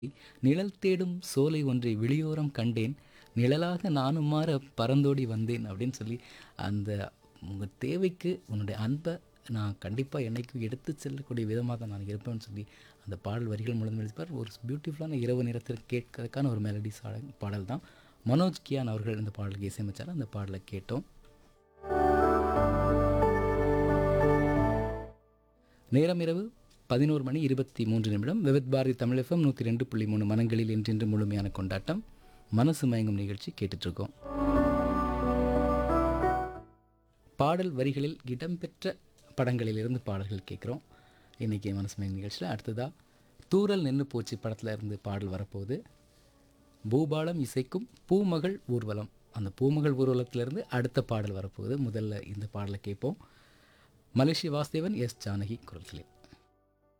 நிழல் தேடும் சோலை ஒன்றை வெளியோரம் கண்டேன் நிழலாக நானும் மாற பறந்தோடி வந்தேன் அப்படின்னு சொல்லி அந்த உங்கள் தேவைக்கு உன்னுடைய அன்பை நான் கண்டிப்பாக என்னைக்கும் எடுத்து செல்லக்கூடிய விதமாக தான் நான் இருப்பேன்னு சொல்லி அந்த பாடல் வரிகள் மூலம் எழுதிப்பார் ஒரு பியூட்டிஃபுல்லான இரவு நேரத்தில் கேட்கறதுக்கான ஒரு மெலடி பாடல் தான் மனோஜ் கியான் அவர்கள் இந்த பாடலுக்கு இசையமைச்சார் அந்த பாடலை கேட்டோம் நேரம் இரவு பதினோரு மணி இருபத்தி மூன்று நிமிடம் விவித் பாரதி தமிழ் எஃப்எம் நூற்றி ரெண்டு புள்ளி மூணு மனங்களில் என்றென்று முழுமையான கொண்டாட்டம் மனசு மயங்கும் நிகழ்ச்சி கேட்டுட்ருக்கோம் பாடல் வரிகளில் இடம்பெற்ற படங்களிலிருந்து பாடல்கள் கேட்குறோம் இன்றைக்கி மனசு மயங்கும் நிகழ்ச்சியில் அடுத்ததாக தூரல் நின்று போச்சு படத்தில் இருந்து பாடல் வரப்போகுது பூபாலம் இசைக்கும் பூமகள் ஊர்வலம் அந்த பூமகள் ஊர்வலத்திலிருந்து அடுத்த பாடல் வரப்போகுது முதல்ல இந்த பாடலை கேட்போம் மலேசிய வாசுதேவன் எஸ் ஜானகி குரல்களில்